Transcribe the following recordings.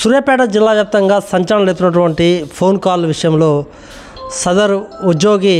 సూర్యాపేట జిల్లా వ్యాప్తంగా సంచలనం లేపినటువంటి ఫోన్ కాల్ విషయంలో సదరు ఉద్యోగి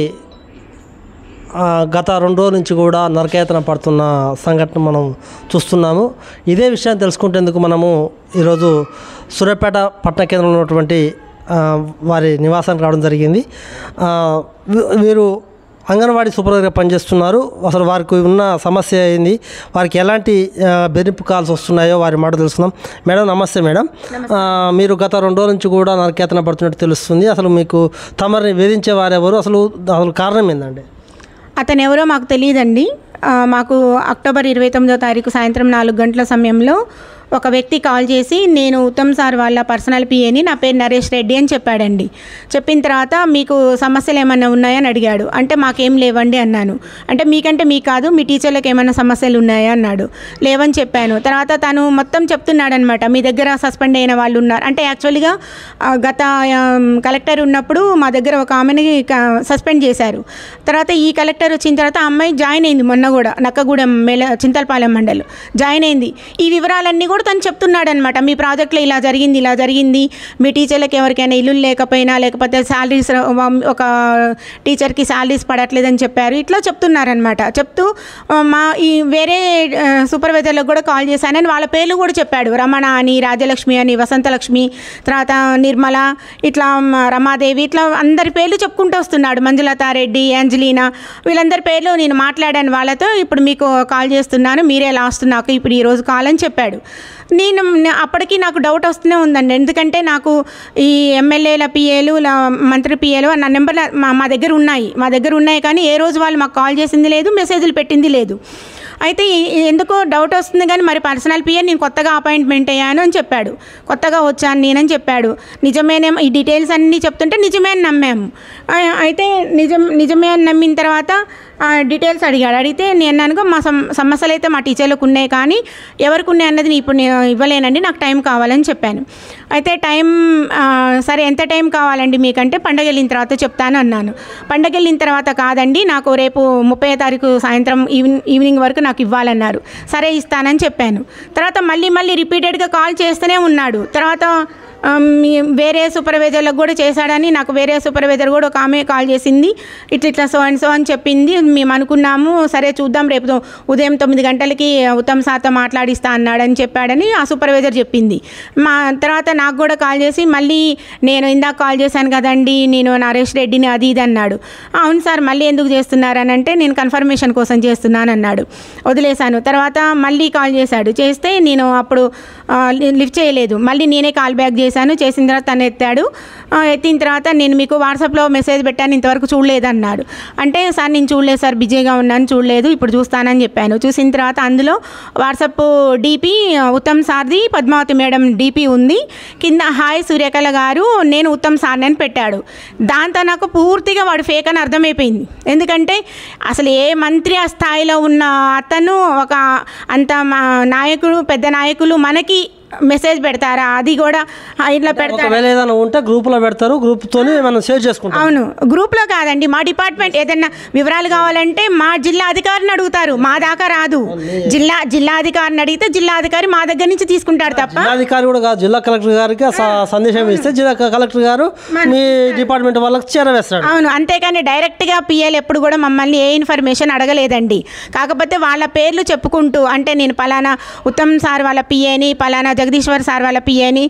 ఆ, గత రెండు రోజుల నుంచి కూడా నరకేతన పడుతున్న సంఘటన మనం చూస్తున్నాము ఇదే విషయాన్ని తెలుసుకుంటేందుకు మనము ఈరోజు సూర్యాపేట పట్టణ కేంద్రంలో ఉన్నటువంటి ఆ, వారి నివాసానికి రావడం జరిగింది ఆ, వీ- వీరు అంగన్వాడీ సూపర్వైజర్గా పనిచేస్తున్నారు అసలు వారికి ఉన్న సమస్య ఏంది వారికి ఎలాంటి ఆ, బెదిరింపు కాల్స్ వస్తున్నాయో వారి మాట తెలుసుకుందాం మేడం నమస్తే మేడం ఆ, మీరు గత రెండు రోజుల నుంచి కూడా నరకేతన పడుతున్నట్టు తెలుస్తుంది అసలు మీకు తమరిని వేధించే వారెవరు అసలు అసలు కారణం ఏందండి అతను ఎవరో మాకు తెలియదండి ఆ, మాకు అక్టోబర్ ఇరవై తొమ్మిదో తారీఖు సాయంత్రం నాలుగు గంటల సమయంలో ఒక వ్యక్తి కాల్ చేసి నేను ఉత్తమ్ సార్ వాళ్ళ పర్సనల్ పిఏని నా పేరు నరేష్ రెడ్డి అని చెప్పాడండి చెప్పిన తర్వాత మీకు సమస్యలు ఏమైనా ఉన్నాయని అడిగాడు అంటే మాకేం లేవండి అన్నాను అంటే మీకంటే మీకు కాదు మీ టీచర్లకు ఏమైనా సమస్యలు ఉన్నాయా అన్నాడు లేవని చెప్పాను తర్వాత తను మొత్తం చెప్తున్నాడనమాట మీ దగ్గర సస్పెండ్ అయిన వాళ్ళు ఉన్నారు అంటే యాక్చువల్గా ఆ, గత ఆమ్, కలెక్టర్ ఉన్నప్పుడు మా దగ్గర ఒక ఆమెని క- సస్పెండ్ చేశారు తర్వాత ఈ కలెక్టర్ వచ్చిన తర్వాత ఆ అమ్మాయి జాయిన్ అయింది మొన్న కూడా నక్కగూడెం మెల చింతలపాలెం మండలం జాయిన్ అయింది ఈ వివరాలన్నీ కూడా తను చెప్తున్నాడు అనమాట మీ ప్రాజెక్ట్లో ఇలా జరిగింది ఇలా జరిగింది మీ టీచర్లకు ఎవరికైనా ఇల్లు లేకపోయినా లేకపోతే శాలరీస్ ఒక టీచర్కి శాలరీస్ పడట్లేదని చెప్పారు ఇట్లా చెప్తున్నారనమాట చెప్తూ ఆ, మా ఈ వేరే ఆ, సూపర్వైజర్లకు కూడా కాల్ చేశానని వాళ్ళ పేర్లు కూడా చెప్పాడు రమణ అని రాజలక్ష్మి అని వసంతలక్ష్మి తర్వాత నిర్మల ఇట్లా మ, రమాదేవి ఇట్లా అందరి పేర్లు చెప్పుకుంటూ వస్తున్నాడు మంజులత రెడ్డి అంజలీనా వీళ్ళందరి పేర్లు నేను మాట్లాడాను వాళ్ళతో ఇప్పుడు మీకు కాల్ చేస్తున్నాను మీరే లాస్ట్ నాకు ఇప్పుడు ఈరోజు కాల్ అని చెప్పాడు నేను న- అప్పటికి నాకు డౌట్ వస్తూనే ఉందండి ఎందుకంటే నాకు ఈ ఎమ్మెల్యేల పిఏలు మంత్రి పిఏలు నా నెంబర్ మా మా దగ్గర ఉన్నాయి మా దగ్గర ఉన్నాయి కానీ ఏ రోజు వాళ్ళు మాకు కాల్ చేసింది లేదు మెసేజ్లు పెట్టింది లేదు అయితే ఈ- ఈ ఎందుకో డౌట్ వస్తుంది కానీ మరి పర్సనల్ పిఏ నేను కొత్తగా అపాయింట్మెంట్ అయ్యాను అని చెప్పాడు కొత్తగా వచ్చాను నేనని చెప్పాడు నిజమేనేమో ఈ డీటెయిల్స్ అన్నీ చెప్తుంటే నిజమే అని నమ్మాము ఆ- అయితే నిజం నిజమే అని నమ్మిన తర్వాత ఆ డీటెయిల్స్ అడిగాడు అడిగితే నేను అన్నాను మా సమ సమస్యలు అయితే మా టీచర్లకు ఉన్నాయి కానీ ఎవరికి ఉన్నాయి అన్నది నేను ఇప్పుడు నేను ఇవ్వలేనండి నాకు టైం కావాలని చెప్పాను అయితే టైం ఆ, సరే ఎంత టైం కావాలండి మీకంటే పండగ వెళ్ళిన తర్వాత చెప్తాను అన్నాను పండగ వెళ్ళిన తర్వాత కాదండి నాకు రేపు ముప్పై తారీఖు సాయంత్రం ఈవినింగ్ ఈవినింగ్ వరకు నాకు ఇవ్వాలన్నారు సరే ఇస్తానని చెప్పాను తర్వాత మళ్ళీ మళ్ళీ రిపీటెడ్గా కాల్ చేస్తూనే ఉన్నాడు తర్వాత ఆ, మీ- వేరే సూపర్వైజర్లకు కూడా చేశాడని నాకు వేరే సూపర్వైజర్ కూడా ఒక ఆమె కాల్ చేసింది ఇట్లా ఇట్లా సో అండ్ సో అని చెప్పింది మేము అనుకున్నాము సరే చూద్దాం రేపు ఉదయం తొమ్మిది గంటలకి ఉత్తమ్ సార్తో మాట్లాడిస్తా అన్నాడని చెప్పాడని ఆ సూపర్వైజర్ చెప్పింది మా తర్వాత నాకు కూడా కాల్ చేసి మళ్ళీ నేను ఇందాక కాల్ చేశాను కదండి నేను నరేష్ రెడ్డిని అది ఇది అన్నాడు అవును సార్ మళ్ళీ ఎందుకు చేస్తున్నారని అంటే నేను కన్ఫర్మేషన్ కోసం చేస్తున్నాను అన్నాడు వదిలేశాను తర్వాత మళ్ళీ కాల్ చేశాడు చేస్తే నేను అప్పుడు ఆ, లి- లిఫ్ట్ చేయలేదు మళ్ళీ నేనే కాల్ బ్యాక్ చేశాను చేసిన తర్వాత తను ఎత్తాడు ఆ, ఎత్తిన తర్వాత నేను మీకు వాట్సాప్లో మెసేజ్ పెట్టాను ఇంతవరకు చూడలేదు అన్నాడు అంటే సార్ నేను చూడలేదు సార్ బిజీగా ఉన్నాను చూడలేదు ఇప్పుడు చూస్తానని చెప్పాను చూసిన తర్వాత అందులో వాట్సాప్ డీపీ ఉత్తమ్ సార్ది పద్మావతి మేడం డీపీ ఉంది కింద హాయ్ సూర్యకళ గారు నేను ఉత్తమ్ సార్ని అని పెట్టాడు దాంతో నాకు పూర్తిగా వాడు ఫేక్ అని అర్థమైపోయింది ఎందుకంటే అసలు ఏ మంత్రి ఆ స్థాయిలో ఉన్న అతను ఒక అంత మా నాయకుడు పెద్ద నాయకులు మనకి మెసేజ్ పెడతారా అది కూడా ఆ, ఇట్లా పెడతారు ఒకవేళ ఏదైనా ఉంటే గ్రూప్లో పెడతారు గ్రూప్తోని మనం సేవ్ చేసుకుంటాం అవును గ్రూప్లో కాదండి మా డిపార్ట్మెంట్ ఏదైనా వివరాలు కావాలంటే మా జిల్లా అధికారిని అడుగుతారు మా దాకా రాదు జిల్లా జిల్లా అధికారిని అడిగితే జిల్లా అధికారి మా దగ్గర నుంచి తీసుకుంటారు తప్ప జిల్లాధికారి కూడా కాదు జిల్లా కలెక్టర్ గారికి స- సందేశం ఇస్తే జిల్లా కలెక్టర్ గారు మీ డిపార్ట్మెంట్ వాళ్ళకి చేరవేస్తాడు అవును అంతేకాని డైరెక్ట్గా పిఎల్ ఎప్పుడు కూడా మమ్మల్ని ఏ ఇన్ఫర్మేషన్ అడగలేదండి కాకపోతే వాళ్ళ పేర్లు చెప్పుకుంటూ అంటే నేను పలానా ఉత్తమ్ సార్ వాళ్ళ పిఏని పలానా జగదీశ్వర్ సార్ వాళ్ళ పిఏని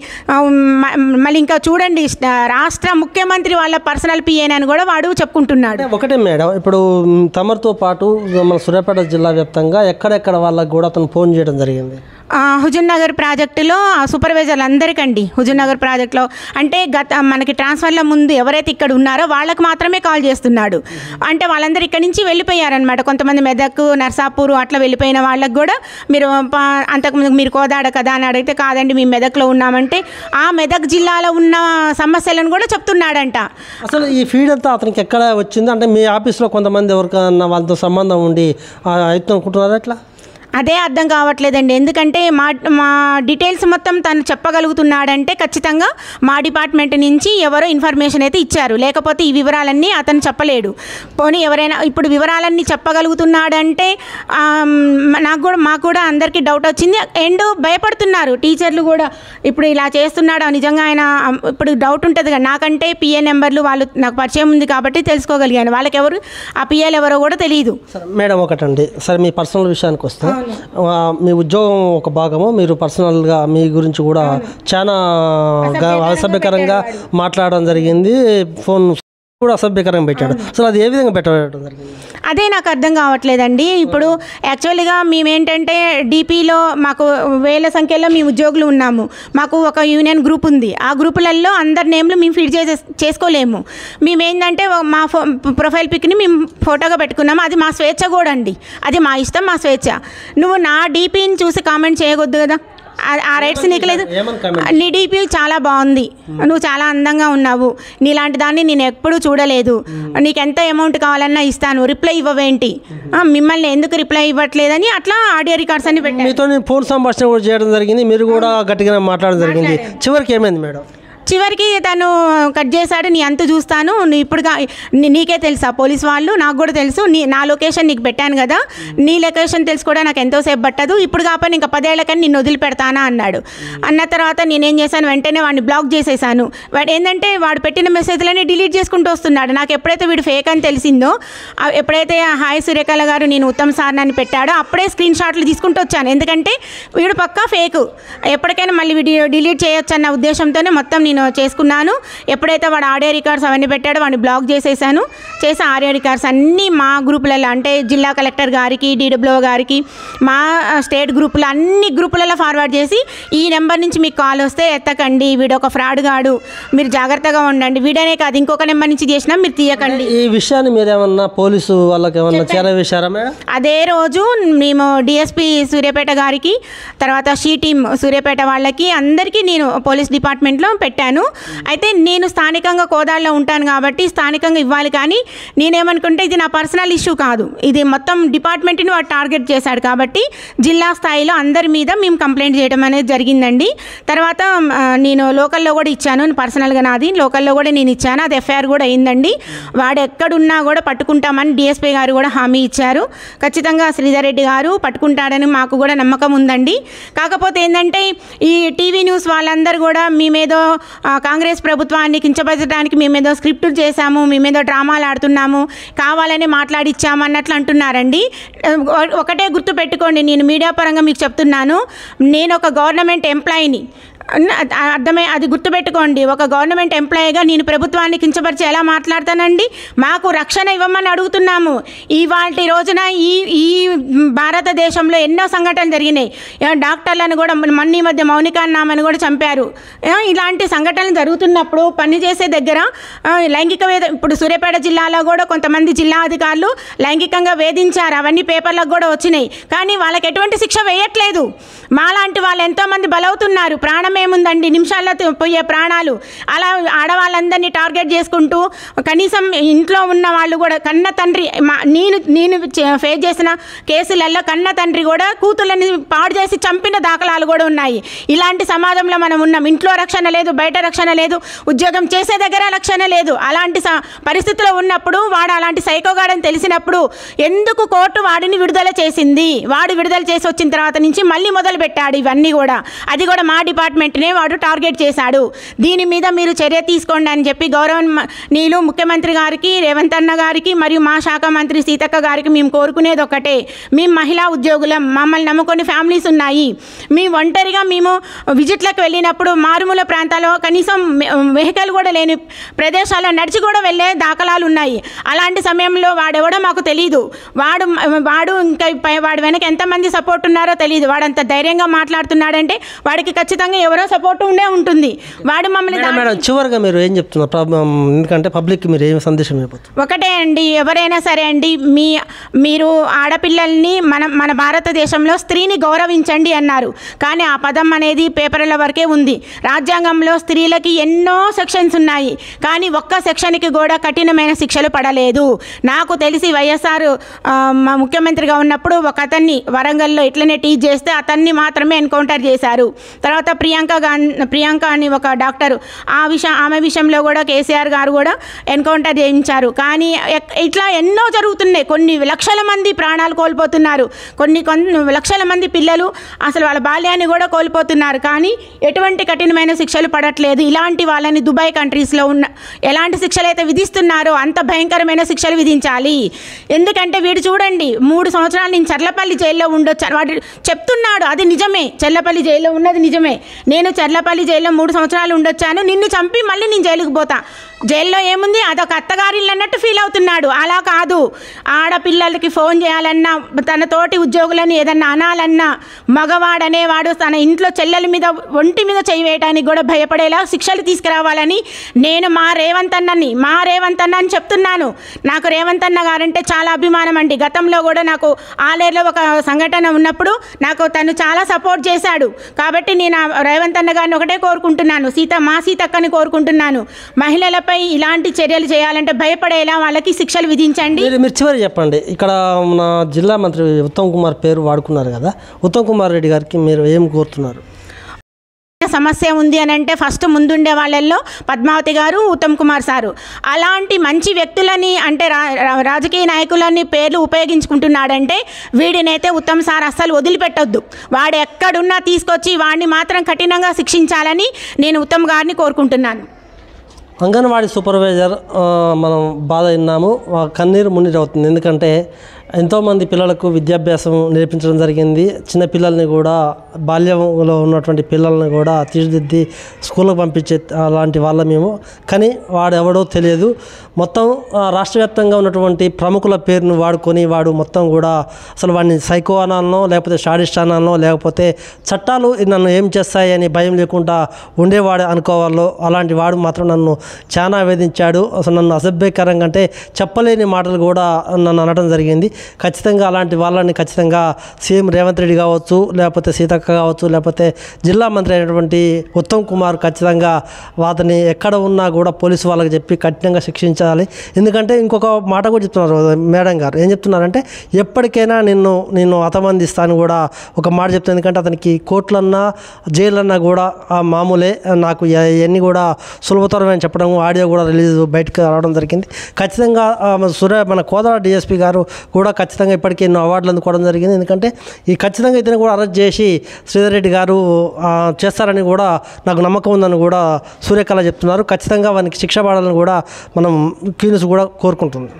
మళ్ళీ ఇంకా చూడండి రాష్ట్ర ముఖ్యమంత్రి వాళ్ళ పర్సనల్ పిఏని అని కూడా వాడు చెప్పుకుంటున్నాడు అంటే ఒకటే మేడం ఇప్పుడు మ్, తమరితో పాటు మన సూర్యాపేట జిల్లా వ్యాప్తంగా ఎక్కడెక్కడ వాళ్ళకి కూడా అతను ఫోన్ చేయడం జరిగింది ఆ, హుజూర్ నగర్ ప్రాజెక్టులో ఆ సూపర్వైజర్లు అందరికండి హుజూర్ నగర్ ప్రాజెక్టులో అంటే గత మనకి ట్రాన్స్ఫర్ల ముందు ఎవరైతే ఇక్కడ ఉన్నారో వాళ్ళకి మాత్రమే కాల్ చేస్తున్నాడు అంటే వాళ్ళందరూ ఇక్కడి నుంచి వెళ్ళిపోయారనమాట కొంతమంది మెదక్ నర్సాపూర్ అట్లా వెళ్ళిపోయిన వాళ్ళకి కూడా మీరు ప- అంతకుముందు మీరు కోదాడ కదా అని అడిగితే కాదండి మేము మెదక్లో ఉన్నామంటే ఆ మెదక్ జిల్లాలో ఉన్న సమస్యలను కూడా చెప్తున్నాడంట అసలు ఈ ఫీడ్ అంతా అతనికి ఎక్కడ వచ్చింది అంటే మీ ఆఫీస్లో కొంతమంది ఎవరికన్నా వాళ్ళతో సంబంధం ఉండి ఆ, అవుతుంది అనుకుంటున్నారా ఎట్లా అదే అర్థం కావట్లేదండి ఎందుకంటే మా మా డీటెయిల్స్ మొత్తం తను చెప్పగలుగుతున్నాడంటే ఖచ్చితంగా మా డిపార్ట్మెంట్ నుంచి ఎవరో ఇన్ఫర్మేషన్ అయితే ఇచ్చారు లేకపోతే ఈ వివరాలన్నీ అతను చెప్పలేడు పోనీ ఎవరైనా ఇప్పుడు వివరాలన్నీ చెప్పగలుగుతున్నాడంటే ఆమ్, నాకు కూడా మాకు కూడా అందరికీ డౌట్ వచ్చింది అండ్ భయపడుతున్నారు టీచర్లు కూడా ఇప్పుడు ఇలా చేస్తున్నాడా నిజంగా ఆయన అమ్, ఇప్పుడు డౌట్ ఉంటుంది కదా నాకంటే పిఏ నెంబర్లు వాళ్ళు నాకు పరిచయం ఉంది కాబట్టి తెలుసుకోగలిగాను వాళ్ళకి ఎవరు ఆ పిఏలు ఎవరో కూడా తెలియదు సరే మేడం ఒకటండి సరే మీ పర్సనల్ విషయానికి వస్తే ఆ, మీ ఉద్యోగం ఒక భాగము మీరు పర్సనల్గా మీ గురించి కూడా చాలా గా- అసభ్యకరంగా మాట్లాడడం జరిగింది ఫోన్ కూడా అసభ్యకరంగా పెట్టాడు అసలు అది ఏ విధంగా పెట్టడం జరిగింది అదే నాకు అర్థం కావట్లేదండి ఇప్పుడు యాక్చువల్గా మేమేంటంటే డీపీలో మాకు వేల సంఖ్యలో మేము ఉద్యోగులు ఉన్నాము మాకు ఒక యూనియన్ గ్రూప్ ఉంది ఆ గ్రూపులలో అందరి నేమ్లు మేము ఫీడ్ చేసే చేసుకోలేము మేమేంటంటే మా ఫో ప్రొఫైల్ పిక్ని మేము ఫోటోగా పెట్టుకున్నాము అది మా స్వేచ్ఛ కూడా అండి అది మా ఇష్టం మా స్వేచ్ఛ నువ్వు నా డీపీని చూసి కామెంట్ చేయకూడదు కదా ఆ- ఆ రైట్స్ నీకు లేదు ఏమని comment? నీ డీపీ చాలా బాగుంది నువ్వు చాలా అందంగా ఉన్నావు నీలాంటి దాన్ని నేను ఎప్పుడూ చూడలేదు నీకు ఎంత అమౌంట్ కావాలన్నా ఇస్తాను రిప్లై ఇవ్వవేంటి ఆ, మిమ్మల్ని ఎందుకు రిప్లై ఇవ్వట్లేదని అట్లా ఆడియో రికార్డ్స్ అన్ని పెట్టాను మీతో ఫోన్ సంభాషణ కూడా చేయడం జరిగింది మీరు కూడా గట్టిగా మాట్లాడడం జరిగింది చివరికి ఏమైంది మేడం చివరికి తను కట్ చేశాడు నీ అంత చూస్తాను నీ ఇప్పుడు కా- నీ- నీకే తెలుసా పోలీస్ వాళ్ళు నాకు కూడా తెలుసు నీ నా లొకేషన్ నీకు పెట్టాను కదా నీ లొకేషన్ తెలుసు కూడా నాకు ఎంతోసేపు పట్టదు ఇప్పుడు కాకపోతే ఇంకా పదేళ్ళకని నిన్ను వదిలిపెడతానా అన్నాడు అన్న తర్వాత నేనేం చేశాను వెంటనే వాడిని బ్లాక్ చేసేసాను వాడు ఏంటంటే వాడు పెట్టిన మెసేజ్లన్నీ డిలీట్ చేసుకుంటూ వస్తున్నాడు నాకు ఎప్పుడైతే వీడు ఫేక్ అని తెలిసిందో ఆ ఎప్పుడైతే హాయ్ సురేఖల గారు నేను ఉత్తమ్ సార్ అని పెట్టాడో అప్పుడే స్క్రీన్ షాట్లు తీసుకుంటూ వచ్చాను ఎందుకంటే వీడు పక్కా ఫేక్ ఎప్పటికైనా మళ్ళీ వీడియో డిలీట్ చేయొచ్చు అన్న ఉద్దేశంతోనే మొత్తం నేను చేసుకున్నాను ఎప్పుడైతే వాడు ఆడియో రికార్డ్స్ అవన్నీ పెట్టాడో వాడిని బ్లాక్ చేసేసాను చేసి ఆడియో రికార్డ్స్ అన్నీ మా గ్రూపులలో అంటే జిల్లా కలెక్టర్ గారికి డీడబ్ల్యూ గారికి మా స్టేట్ గ్రూపులో అన్ని గ్రూపులలో ఫార్వర్డ్ చేసి ఈ నెంబర్ నుంచి మీకు కాల్ వస్తే ఎత్తకండి వీడు ఒక ఫ్రాడ్ గాడు మీరు జాగ్రత్తగా ఉండండి వీడనే కాదు ఇంకొక నెంబర్ నుంచి చేసినా మీరు తీయకండి ఈ విషయాన్ని మీరు ఏమన్నా పోలీసు వాళ్ళకి ఏమన్నా చేరవేశారా మేడం అదే రోజు మేము డిఎస్పి సూర్యాపేట గారికి తర్వాత షీ టీమ్ సూర్యాపేట వాళ్ళకి అందరికీ నేను పోలీస్ డిపార్ట్మెంట్లో పెట్టాను అయితే నేను స్థానికంగా కోదాడలో ఉంటాను కాబట్టి స్థానికంగా ఇవ్వాలి కానీ నేనేమనుకుంటే ఇది నా పర్సనల్ ఇష్యూ కాదు ఇది మొత్తం డిపార్ట్మెంట్ని వాడు టార్గెట్ చేశాడు కాబట్టి జిల్లా స్థాయిలో అందరి మీద మేము కంప్లైంట్ చేయడం అనేది జరిగిందండి తర్వాత ఆ, నేను లోకల్లో కూడా ఇచ్చాను పర్సనల్గా నాది లోకల్లో కూడా నేను ఇచ్చాను అది ఎఫ్ఐఆర్ కూడా అయిందండి వాడు ఎక్కడున్నా కూడా పట్టుకుంటామని డిఎస్పీ గారు కూడా హామీ ఇచ్చారు ఖచ్చితంగా శ్రీధర్ రెడ్డి గారు పట్టుకుంటాడని మాకు కూడా నమ్మకం ఉందండి కాకపోతే ఏంటంటే ఈ టీవీ న్యూస్ వాళ్ళందరూ కూడా మేమేదో ఆ, కాంగ్రెస్ ప్రభుత్వాన్ని కించపరచడానికి మేమేదో స్క్రిప్టులు చేశాము మేమేదో డ్రామాలు ఆడుతున్నాము కావాలని మాట్లాడిచ్చాము అన్నట్లు అంటున్నారండి ఒక- ఒకటే గుర్తు పెట్టుకోండి నేను మీడియా పరంగా మీకు చెప్తున్నాను నేను ఒక గవర్నమెంట్ ఎంప్లాయీని అన్న- అర్థమై అది గుర్తుపెట్టుకోండి ఒక గవర్నమెంట్ ఎంప్లాయీగా నేను ప్రభుత్వాన్ని కించపరిచి ఎలా మాట్లాడతానండి మాకు రక్షణ ఇవ్వమని అడుగుతున్నాము ఇవాళ రోజున ఈ ఈ భారతదేశంలో ఎన్నో సంఘటనలు జరిగినాయి ఏ, డాక్టర్లను కూడా మొన్న ఈ మధ్య మౌనిక అన్నామని కూడా చంపారు ఏ, ఇలాంటి సంఘటనలు జరుగుతున్నప్పుడు పనిచేసే దగ్గర ఆ, లైంగిక వేద ఇప్పుడు సూర్యాపేట జిల్లాలో కూడా కొంతమంది జిల్లా అధికారులు లైంగికంగా వేధించారు అవన్నీ పేపర్లకు కూడా వచ్చినాయి కానీ వాళ్ళకి ఎటువంటి శిక్ష వేయట్లేదు మాలాంటి వాళ్ళు ఎంతోమంది బలవుతున్నారు ప్రాణం ఏముందండి నిమిషాల్లో తి- పోయే ప్రాణాలు అలా ఆడవాళ్ళందరినీ టార్గెట్ చేసుకుంటూ కనీసం ఇంట్లో ఉన్న వాళ్ళు కూడా కన్న తండ్రి మా నేను నేను చే- ఫేస్ చేసిన కేసులలో కన్న తండ్రి కూడా కూతుళ్ళని పాడు చేసి చంపిన దాఖలాలు కూడా ఉన్నాయి ఇలాంటి సమాజంలో మనం ఉన్నాం ఇంట్లో రక్షణ లేదు బయట రక్షణ లేదు ఉద్యోగం చేసే దగ్గర రక్షణ లేదు అలాంటి స- పరిస్థితిలో ఉన్నప్పుడు వాడు అలాంటి సైకోగాడని తెలిసినప్పుడు ఎందుకు కోర్టు వాడిని విడుదల చేసింది వాడు విడుదల చేసి వచ్చిన తర్వాత నుంచి మళ్ళీ మొదలు పెట్టాడు ఇవన్నీ కూడా అది కూడా మా డిపార్ట్మెంట్నే వాడు టార్గెట్ చేశాడు దీని మీద మీరు చర్య తీసుకోండి అని చెప్పి గౌరవ నీళ్ళు ముఖ్యమంత్రి గారికి రేవంత్ అన్న గారికి మరియు మా శాఖ మంత్రి సీతక్క గారికి మేము కోరుకునేది ఒకటే మేము మహిళా ఉద్యోగులం మమ్మల్ని నమ్ముకొని ఫ్యామిలీస్ ఉన్నాయి మేము ఒంటరిగా మేము విజిట్లకు వెళ్ళినప్పుడు మారుమూల ప్రాంతాల్లో కనీసం వెహికల్ కూడా లేని ప్రదేశాల్లో నడిచి కూడా వెళ్ళే దాఖలాలు ఉన్నాయి అలాంటి సమయంలో వాడెవడో మాకు తెలియదు వాడు వాడు ఇంకా పై- వాడి వెనక ఎంతమంది సపోర్ట్ ఉన్నారో తెలియదు వాడు అంత ధైర్యంగా మాట్లాడుతున్నాడంటే వాడికి ఖచ్చితంగా ఎవరో ఎవరో సపోర్ట్ ఉండే ఉంటుంది వాడు మమ్మల్ని మేడం మేడం చివరిగా మీరు ఏం చెప్తున్నారు ప్రాబ్లం ఎందుకంటే పబ్లిక్కి మీరు ఏం సందేశం ఇవ్వబోతున్నారు ఒకటే అండి ఎవరైనా సరే అండి మీ మీరు ఆడపిల్లల్ని మన మన భారతదేశంలో స్త్రీని గౌరవించండి అన్నారు కానీ ఆ పదం అనేది పేపర్ల వరకే ఉంది రాజ్యాంగంలో స్త్రీలకి ఎన్నో సెక్షన్స్ ఉన్నాయి కానీ ఒక్క సెక్షన్కి కూడా కఠినమైన శిక్షలు పడలేదు నాకు తెలిసి వైఎస్ఆర్ ఆ, మా ముఖ్యమంత్రిగా ఉన్నప్పుడు ఒక అతన్ని వరంగల్లో ఇట్లనే టీచ్ చేస్తే అతన్ని మాత్రమే ఎన్కౌంటర్ చేశారు తర్వాత ప్రియాంక గాన్ ప్రియాంక అని ఒక డాక్టర్ ఆ విషయం ఆమె విషయంలో కూడా కేసీఆర్ గారు కూడా ఎన్కౌంటర్ చేయించారు కానీ ఎక్- ఇట్లా ఎన్నో జరుగుతున్నాయి కొన్ని లక్షల మంది ప్రాణాలు కోల్పోతున్నారు కొన్ని కొన్ని లక్షల మంది పిల్లలు అసలు వాళ్ళ బాల్యాన్ని కూడా కోల్పోతున్నారు కానీ ఎటువంటి కఠినమైన శిక్షలు పడట్లేదు ఇలాంటి వాళ్ళని దుబాయ్ కంట్రీస్లో ఉన్న ఎలాంటి శిక్షలు అయితే విధిస్తున్నారో అంత భయంకరమైన శిక్షలు విధించాలి ఎందుకంటే వీడు చూడండి మూడు సంవత్సరాలు నేను చర్లపల్లి జైల్లో ఉండొచ్చాను వాడు చెప్తున్నాడు అది నిజమే చర్లపల్లి జైల్లో ఉన్నది నిజమే నేను చర్లపల్లి జైల్లో మూడు సంవత్సరాలు ఉండొచ్చాను నిన్ను చంపి మళ్ళీ నేను జైలుకు పోతా జైల్లో ఏముంది అదొక అత్తగారిల్లు అన్నట్టు ఫీల్ అవుతున్నాడు అలా కాదు ఆడపిల్లలకి ఫోన్ చేయాలన్నా తన తోటి ఉద్యోగులని ఏదన్నా అనాలన్నా మగవాడనేవాడు తన ఇంట్లో చెల్లెల మీద ఒంటి మీద చేయి వేయడానికి కూడా భయపడేలా శిక్షలు తీసుకురావాలని నేను మా రేవంత్ అన్నని మా రేవంత్ అన్న అని చెప్తున్నాను నాకు రేవంత్ అన్న గారంటే చాలా అభిమానం అండి గతంలో కూడా నాకు ఆలేరులో ఒక సంఘటన ఉన్నప్పుడు నాకు తను చాలా సపోర్ట్ చేశాడు కాబట్టి నేను ఆ రేవంత్ అన్న గారిని ఒకటే కోరుకుంటున్నాను సీత మా సీతక్కని కోరుకుంటున్నాను మహిళలపై ఇలాంటి చర్యలు చేయాలంటే భయపడేలా వాళ్ళకి శిక్షలు విధించండి మీరు మీరు చివరి చెప్పండి ఇక్కడ మన జిల్లా మంత్రి ఉత్తమ్ కుమార్ పేరు వాడుకున్నారు కదా ఉత్తమ్ కుమార్ రెడ్డి గారికి మీరు ఏం కోరుతున్నారు సమస్య ఉంది అని అంటే ఫస్ట్ ముందుండే వాళ్ళల్లో పద్మావతి గారు ఉత్తమ్ కుమార్ సారు అలాంటి మంచి వ్యక్తులని అంటే రా- రా- రాజకీయ నాయకులని పేర్లు ఉపయోగించుకుంటున్నాడంటే వీడినైతే ఉత్తమ్ సార్ అస్సలు వదిలిపెట్టొద్దు వాడు ఎక్కడున్నా తీసుకొచ్చి వాడిని మాత్రం కఠినంగా శిక్షించాలని నేను ఉత్తమ్ గారిని కోరుకుంటున్నాను అంగన్వాడీ సూపర్వైజర్ ఆ, మనం బాధ విన్నాము ఆ కన్నీరు మున్నీరు అవుతుంది ఎందుకంటే ఎంతోమంది పిల్లలకు విద్యాభ్యాసం నేర్పించడం జరిగింది చిన్న పిల్లల్ని కూడా బాల్యంలో ఉన్నటువంటి పిల్లల్ని కూడా తీర్చిదిద్ది స్కూల్కి పంపించే అలాంటి వాళ్ళ మేము కానీ వాడు ఎవడో తెలియదు మొత్తం ఆ, రాష్ట్ర వ్యాప్తంగా ఉన్నటువంటి ప్రముఖుల పేరును వాడుకొని వాడు మొత్తం కూడా అసలు వాడిని సైకో అనాలనో లేకపోతే షాడిస్ట్ అనాలనో లేకపోతే చట్టాలు నన్ను ఏం చేస్తాయి అని భయం లేకుండా ఉండేవాడు అనుకోవాలో అలాంటి వాడు మాత్రం నన్ను చాలా వేధించాడు అసలు నన్ను అసభ్యకరంగా అంటే చెప్పలేని మాటలు కూడా నన్ను అనడం జరిగింది ఖచ్చితంగా అలాంటి వాళ్ళని ఖచ్చితంగా సీఎం రేవంత్ రెడ్డి కావచ్చు లేకపోతే సీతక్క కావచ్చు లేకపోతే జిల్లా మంత్రి అయినటువంటి ఉత్తమ్ కుమార్ ఖచ్చితంగా వాటిని ఎక్కడ ఉన్నా కూడా పోలీసు వాళ్ళకి చెప్పి కఠినంగా శిక్షించాలి ఎందుకంటే ఇంకొక మాట కూడా చెప్తున్నారు మేడం గారు ఏం చెప్తున్నారంటే ఎప్పటికైనా నిన్ను నిన్ను అతమందిస్తాను కూడా ఒక మాట చెప్తాను ఎందుకంటే అతనికి కోర్టులన్నా జైలన్నా కూడా ఆ మామూలే నాకు ఇవన్నీ కూడా సులభతరమని చెప్పడం ఆడియో కూడా రిలీజ్ బయటకు రావడం జరిగింది ఖచ్చితంగా ఆ, మన సూర్య మన కోదాడ డిఎస్పీ గారు కూడా ఖచ్చితంగా ఇప్పటికీ ఎన్నో అవార్డులు అందుకోవడం జరిగింది ఎందుకంటే ఈ ఖచ్చితంగా ఇతను కూడా అరెస్ట్ చేసి శ్రీధర్ రెడ్డి గారు ఆ, చేస్తారని కూడా నాకు నమ్మకం ఉందని కూడా సూర్యకళ చెప్తున్నారు ఖచ్చితంగా వానికి శిక్ష పడాలని కూడా మనం క్యూనిస్ కూడా కోరుకుంటుంది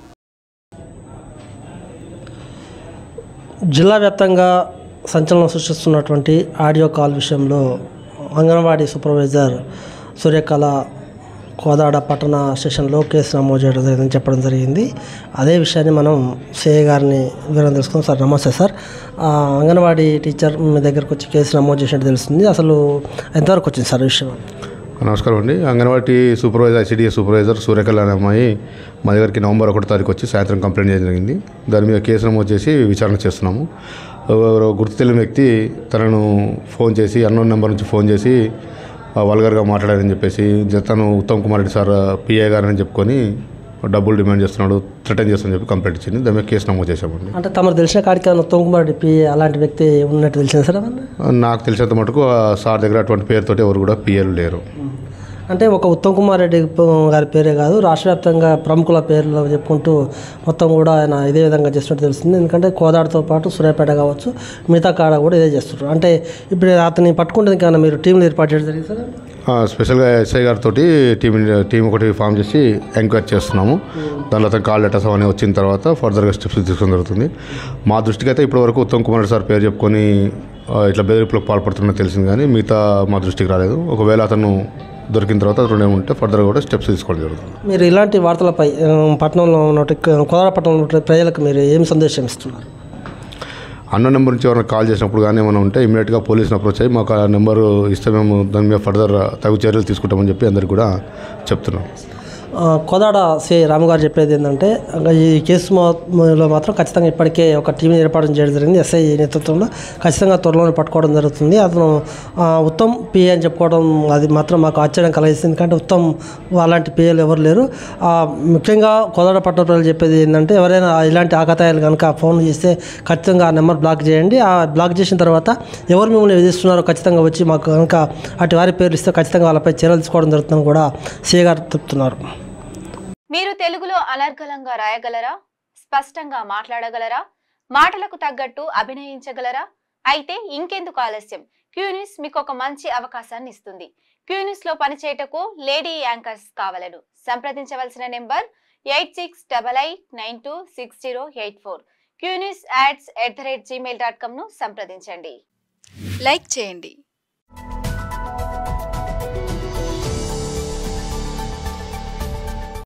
జిల్లా వ్యాప్తంగా సంచలనం సృష్టిస్తున్నటువంటి ఆడియో కాల్ విషయంలో అంగన్వాడీ సూపర్వైజర్ సూర్యకళ కోదాడ పట్టణ స్టేషన్లో కేసు నమోదు చేయడం జరిగిందని చెప్పడం జరిగింది అదే విషయాన్ని మనం సిఐ గారిని వివరం తెలుసుకుందాం సార్ నమస్తే సార్ ఆ, అంగన్వాడీ టీచర్ మీ దగ్గరకు వచ్చి కేసు నమోదు చేసినట్టు తెలుస్తుంది అసలు ఎంతవరకు వచ్చింది సార్ ఈ విషయం నమస్కారం అండి anganwadi supervisor ICDS supervisor Suryakala అనే అమ్మాయి మా దగ్గరికి నవంబర్ ఒకటో తారీఖు వచ్చి సాయంత్రం కంప్లైంట్ చేయడం జరిగింది దాని మీద కేసు నమోదు చేసి విచారణ చేస్తున్నాము ఎవరో గుర్తు తెలియని వ్యక్తి తనను ఫోన్ చేసి అన్నోన్ నెంబర్ నుంచి ఫోన్ చేసి ఆ, వల్గర్గా మాట్లాడారని చెప్పేసి జ- తను ఉత్తమ్ కుమార్ రెడ్డి సార్ పిఏ గారని చెప్పుకొని డబ్బులు డిమాండ్ చేస్తున్నాడు థ్రెటన్ చేస్తానని చెప్పి కంప్లైంట్ ఇచ్చింది దాని మీద కేసు నమోదు చేశామండి అంటే తమరు తెలిసిన కాడికి ఉత్తమ్ కుమార్ రెడ్డి అలాంటి వ్యక్తి ఉన్నట్టు తెలిసింది సార్ ఏమన్నా నాకు తెలిసినంత మటుకు ఆ సార్ దగ్గర అటువంటి పేరుతోటి ఎవరు కూడా పిఏలు లేరు అంటే ఒక ఉత్తమ్ కుమార్ రెడ్డి ప- గారి పేరే కాదు రాష్ట్ర వ్యాప్తంగా ప్రముఖుల పేర్లు చెప్పుకుంటూ మొత్తం కూడా ఆయన ఇదే విధంగా చేస్తున్నట్టు తెలుస్తుంది ఎందుకంటే కోదాడతో పాటు సూర్యాపేట కావచ్చు మిగతా కాడ కూడా ఇదే చేస్తుంటారు అంటే ఇప్పుడు అతన్ని పట్టుకుంటే కానీ మీరు టీంలు ఏర్పాటు చేయడం జరిగింది సార్ ఆ, స్పెషల్గా ఎస్ఐ గారితో టీం టీం ఒకటి ఫామ్ చేసి ఎంక్వైరీ చేస్తున్నాము దానిలో అతను కాల్ లెటర్స్ అవన్నీ వచ్చిన తర్వాత ఫర్దర్గా స్టెప్స్ తీసుకోవడం జరుగుతుంది మా దృష్టికి అయితే ఇప్పటివరకు ఉత్తమ్ కుమార్ రెడ్డి సార్ పేరు చెప్పుకొని ఆ, ఇట్లా బెదిరింపులకు పాల్పడుతున్నట్టు తెలిసింది కానీ మిగతా మా దృష్టికి రాలేదు ఒకవేళ అతను దొరికిన తర్వాత అతను ఏముంటే ఫర్దర్గా కూడా స్టెప్స్ తీసుకోవడం జరుగుతుంది మీరు ఇలాంటి వార్తలపై ఆ, పట్టణంలో ఉన్నటువంటి కోదాడ పట్టణంలో ఉన్నటువంటి ప్రజలకు మీరు ఏం సందేశం ఇస్తున్నారు అన్న నెంబర్ నుంచి ఎవరైనా కాల్ చేసినప్పుడు కానీ ఏమైనా ఉంటే ఇమీడియట్గా పోలీసుని అప్రోచ్ అయ్యి మాకు ఆ నెంబర్ ఇస్తే మేము దాని మీద ఫర్దర్ తగు చర్యలు తీసుకుంటామని చెప్పి అందరికి కూడా చెప్తున్నాం ఆ, కోదాడ సిఐ రాము గారు చెప్పేది ఏంటంటే ఇంకా ఈ కేసు మా- లో మాత్రం ఖచ్చితంగా ఇప్పటికే ఒక టీం ఏర్పాటు చేయడం జరిగింది ఎస్ఐ నేతృత్వంలో ఖచ్చితంగా త్వరలోనే పట్టుకోవడం జరుగుతుంది అతను ఆ, ఉత్తమ్ పిఏ అని చెప్పుకోవడం అది మాత్రం మాకు ఆశ్చర్యం కలిగిస్తుంది ఎందుకంటే ఉత్తమ్ అలాంటి పిఏలు ఎవరు లేరు ఆ, ముఖ్యంగా కోదాడ పట్టణ ప్రజలు చెప్పేది ఏంటంటే ఎవరైనా ఇలాంటి ఆకతాయాలు కనుక ఫోన్ చేస్తే ఖచ్చితంగా ఆ నెంబర్ బ్లాక్ చేయండి ఆ బ్లాక్ చేసిన తర్వాత ఎవరు మిమ్మల్ని విధిస్తున్నారో ఖచ్చితంగా వచ్చి మాకు కనుక అటు వారి పేర్లు ఇస్తే ఖచ్చితంగా వాళ్ళపై చర్యలు తీసుకోవడం జరుగుతుందని కూడా సిఏ గారు చెప్తున్నారు మీరు తెలుగులో అనర్గళంగా రాయగలరా స్పష్టంగా మాట్లాడగలరా మాటలకు తగ్గట్టు అభినయించగలరా అయితే ఇంకెందుకు ఆలస్యం క్యూనిస్ మీకు ఒక మంచి అవకాశాన్ని ఇస్తుంది క్యూనిస్ లో పనిచేయటకు లేడీ యాంకర్స్ కావలను సంప్రదించవలసిన number eight six double eight nine two six zero eight four queenies ads at the rate Gmail dot కామ్ను సంప్రదించండి లైక్ చేయండి